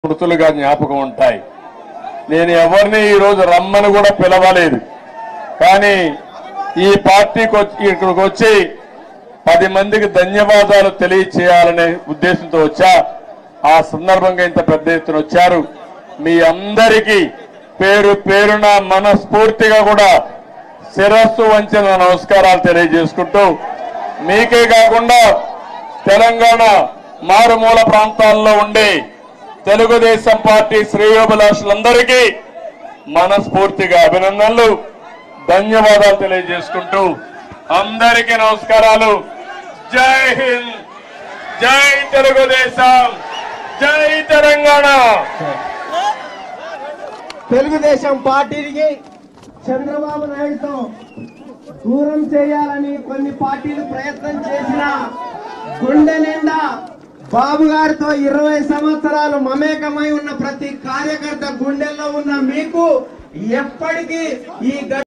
స్మృతులుగా జ్ఞాపకం ఉంటాయి నేను ఎవరిని ఈ రోజు రమ్మని కూడా పిలవలేదు కానీ ఈ పార్టీకి వచ్చి ఇక్కడికి వచ్చి పది మందికి ధన్యవాదాలు తెలియచేయాలనే ఉద్దేశంతో వచ్చా ఆ సందర్భంగా ఇంత పెద్ద ఎత్తున వచ్చారు మీ అందరికీ పేరు పేరున మనస్ఫూర్తిగా కూడా శిరస్సు వంచిన నమస్కారాలు తెలియజేసుకుంటూ మీకే కాకుండా తెలంగాణ మారుమూల ప్రాంతాల్లో ఉండే తెలుగుదేశం పార్టీ శ్రేయోభిలాషులందరికీ మనస్ఫూర్తిగా అభినందనలు ధన్యవాదాలు తెలియజేసుకుంటూ అందరికీ నమస్కారాలు జై హింద్ జై తెలుగుదేశం జై తెలంగాణ తెలుగుదేశం పార్టీకి చంద్రబాబు నాయుడుతో దూరం చేయాలని కొన్ని పార్టీలు ప్రయత్నం చేసిన గుండె నిండా బాబు గారితో ఇరవై సంవత్సరాలు మమేకమై ఉన్న ప్రతి కార్యకర్త గుండెల్లో ఉన్న మీకు ఎప్పటికీ ఈ గ-